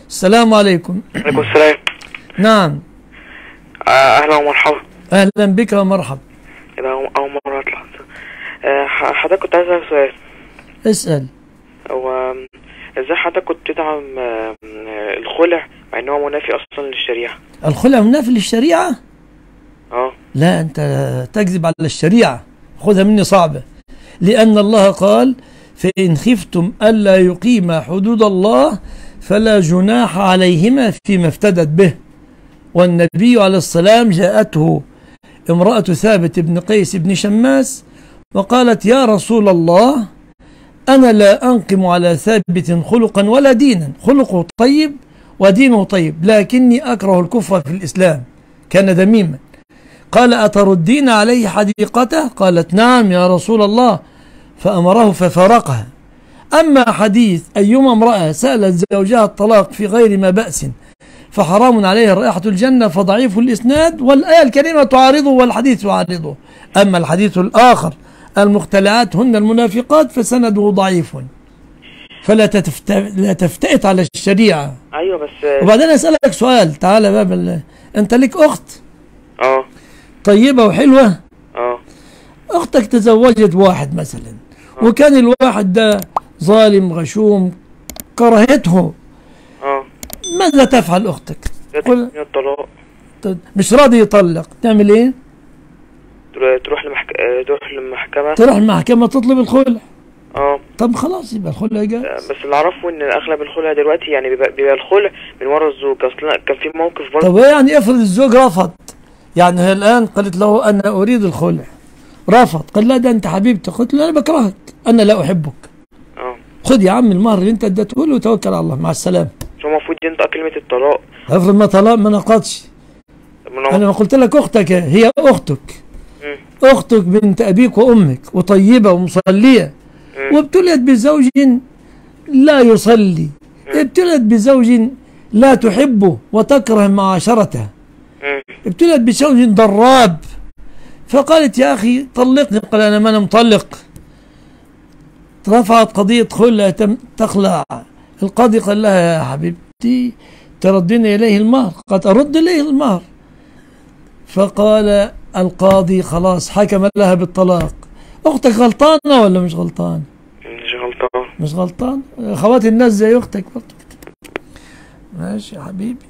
السلام عليكم عليكم السلام نعم آه، اهلا ومرحبا أهلا بك ومرحب كده أول أول مرة أطلع آه، ح- حضرتك كنت عايز أسأل سؤال اسأل هو آم، ازاي حضرتك كنت تدعم آم، آه، الخلع مع ان هو منافي اصلا للشريعة الخلع منافي للشريعة اه لا أنت تكذب على الشريعة خذها مني صعبة لأن الله قال فإن خفتم ألا يقيما حدود الله فلا جناح عليهما فيما افتدت به والنبي عليه السلام جاءته امرأة ثابت بن قيس بن شماس وقالت يا رسول الله أنا لا أنقم على ثابت خلقا ولا دينا خلقه طيب ودينه طيب لكني أكره الكفر في الإسلام كان ذميما قال أتردين عليه حديقته قالت نعم يا رسول الله فأمره ففارقها أما حديث أيما امرأة سألت زوجها الطلاق في غير ما بأس فحرام عليها رائحة الجنة فضعيف الإسناد والآية الكريمة تعارضه والحديث يعارضه أما الحديث الآخر المختلعات هن المنافقات فسنده ضعيف فلا تتفت... لا تفتئت على الشريعة ايوه بس اه وبعدين أسألك سؤال تعالى بقى بال... أنت لك أخت اه طيبة وحلوة اه أختك تزوجت واحد مثلا وكان الواحد ده ظالم غشوم كرهته اه ماذا تفعل أختك قل تدعي الطلاق ط- مش راضي يطلق تعمل إيه تر- تروح لمحك... آه، تروح للمحكمة تروح المحكمة تطلب الخلع اه طب خلاص يبقى الخلع جاء آه، بس اللي اعرفه ان اغلب الخلع دلوقتي يعني بيبقى, بيبقى الخلع من ورا الزوج اصلا كان في موقف برضه طب إيه يعني افرض الزوج رفض يعني هي الآن قالت له أنا أريد الخلع رفض قال لا ده أنت حبيبتي قلت له أنا بكرهك أنا لا أحبك اه خذ يا عم المهر اللي أنت اديته له وتوكل على الله مع السلامة بس هو المفروض ينطق كلمة الطلاق افرض ما طلاق ما نقضش طب ما أنا هو- ما قلت لك أختك هي أختك مم. أختك بنت أبيك وأمك وطيبة ومصلية مم. وابتليت بزوج لا يصلي ابتليت بزوج لا تحبه وتكره معاشرته مم. ابتليت بزوج ضراب فقالت يا أخي طلقني قال أنا ما أنا مطلق رفعت قضية خلع تم تخلع القاضي قال لها يا حبيبتي تردين إليه المهر قد أرد إليه المهر فقال القاضي خلاص حكم لها بالطلاق أختك غلطانة ولا مش غلطانة مش غلطان مش غلطان خوات الناس زي أختك برضه ماشي يا حبيبي